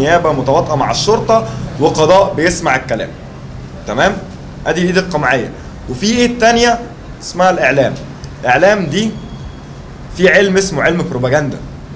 نيابه متواطئه مع الشرطه وقضاء بيسمع الكلام تمام ادي الايد القمعيه وفي ايد تانية اسمها الاعلام الاعلام دي في علم اسمه علم بروباجندا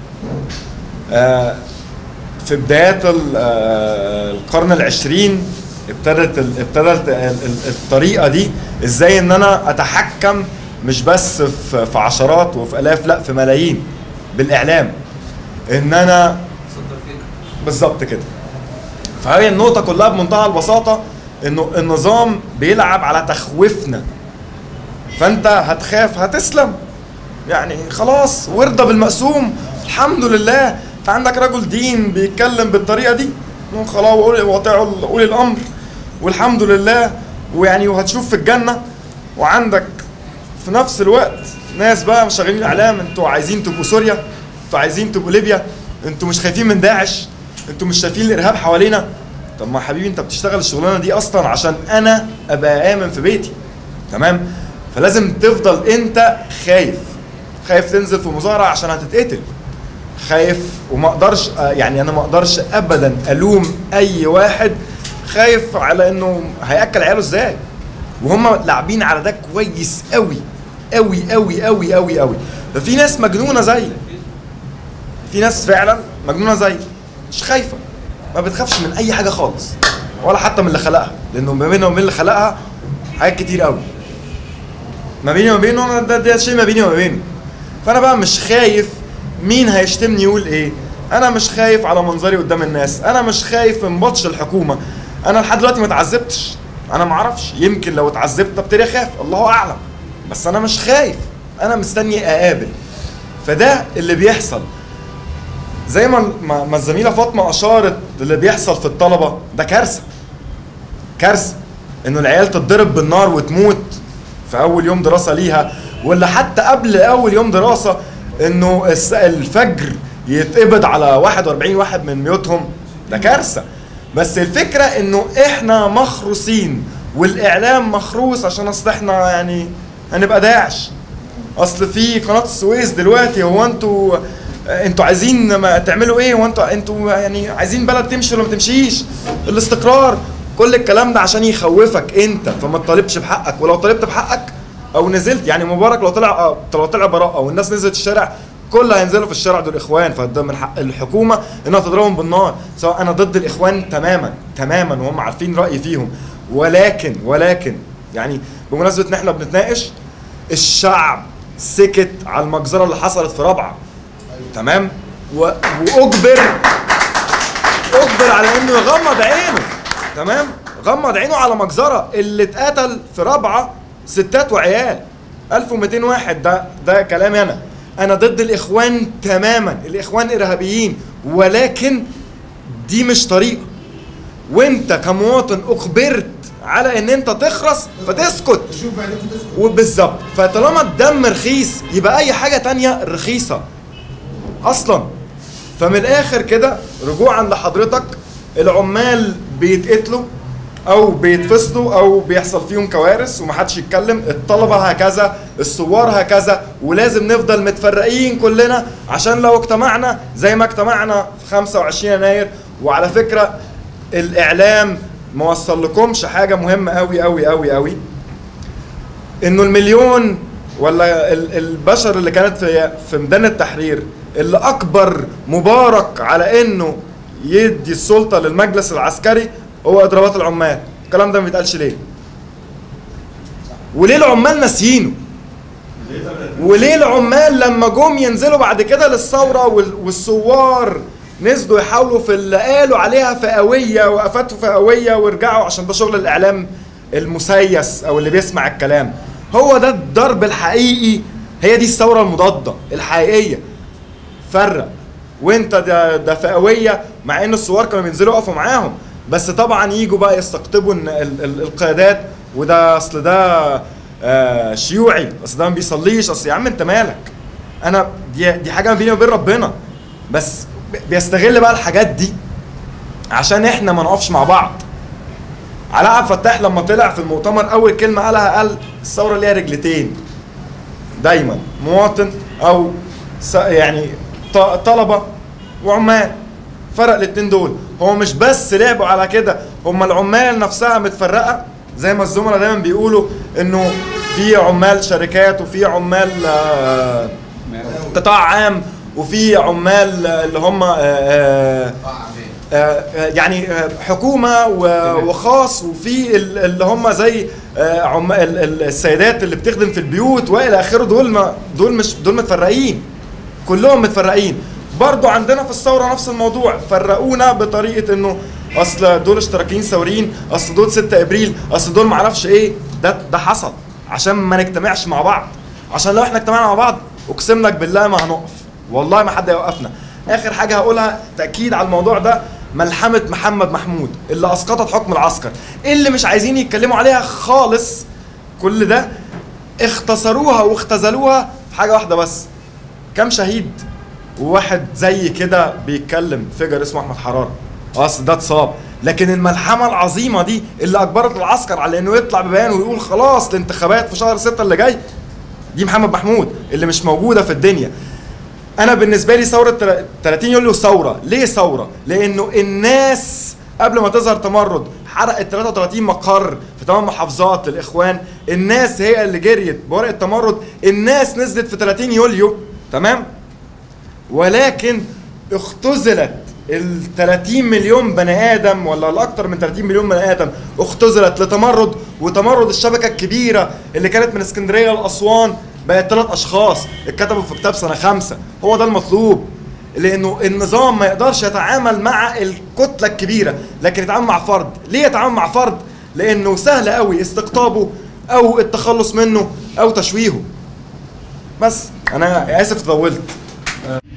آه في بدايات ال- آه، القرن العشرين ابتدت ال- ابتدت ال- ال- الطريقه دي ازاي ان انا اتحكم مش بس في في عشرات وفي الاف لا في ملايين بالاعلام ان انا بالظبط كده فهي النقطه كلها بمنتهى البساطه انه النظام بيلعب على تخويفنا فانت هتخاف هتسلم يعني خلاص وارضى بالمقسوم الحمد لله انت عندك رجل دين بيتكلم بالطريقه دي خلاص وقول- واطيعوا اولي الامر والحمد لله ويعني وهتشوف في الجنه وعندك في نفس الوقت ناس بقى شغالين اعلام انتوا عايزين تبقوا سوريا انتوا عايزين تبقوا ليبيا انتوا مش خايفين من داعش انتوا مش شايفين الارهاب حوالينا طب ما يا حبيبي انت بتشتغل الشغلانه دي اصلا عشان انا ابقى امن في بيتي تمام فلازم تفضل انت خايف خايف تنزل في مظاهره عشان هتتقتل خايف وما اقدرش آه، يعني انا ما اقدرش ابدا الوم اي واحد خايف على انه هياكل عياله ازاي وهم لاعبين على ده كويس قوي قوي قوي قوي قوي قوي ففي ناس مجنونه زي في ناس فعلا مجنونه زي مش خايفه ما بتخافش من اي حاجه خالص ولا حتى من اللي خلقها لانه ما بينه وبين اللي خلقها حاجات كتير قوي ما بيني وما بينه انا ده, ده شيء ما بيني وما بينه فانا بقى مش خايف مين هيشتمني يقول ايه انا مش خايف على منظري قدام الناس انا مش خايف من بطش الحكومه انا لحد دلوقتي ما اتعذبتش انا ما اعرفش يمكن لو اتعذبت ابتدي اخاف الله اعلم بس انا مش خايف انا مستني اقابل فده اللي بيحصل زي ما ما ما الزميله فاطمه اشارت اللي بيحصل في الطلبه ده كارثه كارثه انه العيال تتضرب بالنار وتموت في اول يوم دراسه ليها ولا حتى قبل اول يوم دراسه انه الس- الفجر يتقبض على 41 واحد من بيوتهم ده كارثه بس الفكره انه احنا مخروسين والاعلام مخروس عشان اصل احنا يعني هنبقى داعش اصل في قناه السويس دلوقتي هو انتوا انتوا عايزين ما تعملوا ايه وانتوا انتوا يعني عايزين بلد تمشي ولا ما تمشيش الاستقرار كل الكلام ده عشان يخوفك انت فما تطالبش بحقك ولو طالبت بحقك او نزلت يعني مبارك لو طلع اه، لو طلع براءه والناس نزلت الشارع كل هينزلوا في الشارع دول اخوان فده من حق الحكومه انها تضربهم بالنار سواء انا ضد الاخوان تماما تماما وهم عارفين رايي فيهم ولكن ولكن يعني بمناسبه ان احنا بنتناقش الشعب سكت على المجزره اللي حصلت في رابعه تمام و... واجبر اجبر على انه يغمض عينه تمام غمض عينه على مجزره اللي اتقتل في رابعه ستات وعيال 1200 واحد ده ده كلامي انا انا ضد الاخوان تماما الاخوان ارهابيين ولكن دي مش طريقه وانت كمواطن اجبرت على ان انت تخرس فتسكت شوف بعدين تسكت وبالظبط فطالما الدم رخيص يبقى اي حاجه تانية رخيصه اصلا فمن الاخر كده رجوعا لحضرتك العمال بيتقتلوا او بيتفصلوا او بيحصل فيهم كوارث ومحدش يتكلم الطلبه هكذا الثوار هكذا ولازم نفضل متفرقين كلنا عشان لو اجتمعنا زي ما اجتمعنا في 25 يناير وعلى فكره الاعلام ما وصل لكمش حاجه مهمه قوي قوي قوي قوي انه المليون ولا ال- البشر اللي كانت في في ميدان التحرير اللي اكبر مبارك على انه يدي السلطه للمجلس العسكري هو اضرابات العمال الكلام ده ما بيتقالش ليه وليه العمال ناسيينه وليه العمال لما جم ينزلوا بعد كده للثوره وال- والثوار نزلوا يحاولوا في اللي قالوا عليها فئويه وقفاته فئويه ورجعوا عشان ده شغل الاعلام المسيس او اللي بيسمع الكلام هو ده الضرب الحقيقي هي دي الثوره المضاده الحقيقيه فرق وانت ده ده فئويه مع ان الثوار كانوا بينزلوا يقفوا معاهم بس طبعا يجوا بقى يستقطبوا إن ال- ال- القيادات وده اصل ده آه شيوعي اصل ده ما بيصليش اصل يا عم انت مالك انا دي دي حاجه ما بيني وبين ربنا بس ب- بيستغل بقى الحاجات دي عشان احنا ما نقفش مع بعض علاء عبد الفتاح لما طلع في المؤتمر اول كلمه قالها قال الثوره ليها رجلتين دايما مواطن او س- يعني ط- طلبه وعمال فرق الاتنين دول هو مش بس لعبوا على كده هم العمال نفسها متفرقه زي ما الزملاء دايما بيقولوا انه في عمال شركات وفي عمال آه، قطاع عام وفي عمال آه، اللي هم آه، آه، آه، آه، يعني آه، حكومه و- وخاص وفي ال- اللي هم زي آه، عم ال- ال- السيدات اللي بتخدم في البيوت والى اخره دول ما دول مش دول متفرقين كلهم متفرقين برضو عندنا في الثوره نفس الموضوع فرقونا بطريقه انه اصل دول اشتراكيين ثوريين اصل دول 6 ابريل اصل دول معرفش ايه ده ده حصل عشان ما نجتمعش مع بعض عشان لو احنا اجتمعنا مع بعض اقسم لك بالله ما هنقف والله ما حد هيوقفنا اخر حاجه هقولها تاكيد على الموضوع ده ملحمه محمد محمود اللي اسقطت حكم العسكر اللي مش عايزين يتكلموا عليها خالص كل ده اختصروها واختزلوها في حاجه واحده بس كم شهيد وواحد زي كده بيتكلم فيجر اسمه احمد حراره اصل ده اتصاب لكن الملحمه العظيمه دي اللي اجبرت العسكر على انه يطلع ببيان ويقول خلاص الانتخابات في شهر 6 اللي جاي دي محمد محمود اللي مش موجوده في الدنيا انا بالنسبه لي ثوره تل- 30 يوليو ثوره ليه ثوره لانه الناس قبل ما تظهر تمرد حرقت 33 مقر في ثمان محافظات للاخوان الناس هي اللي جريت بورقه تمرد الناس نزلت في 30 يوليو تمام ولكن اختزلت ال 30 مليون بني ادم ولا الاكثر من 30 مليون بني ادم اختزلت لتمرد وتمرد الشبكه الكبيره اللي كانت من اسكندريه لاسوان بقت ثلاث اشخاص اتكتبوا في كتاب سنه خمسه هو ده المطلوب لانه النظام ما يقدرش يتعامل مع الكتله الكبيره لكن يتعامل مع فرد ليه يتعامل مع فرد لانه سهل قوي استقطابه او التخلص منه او تشويهه بس انا اسف طولت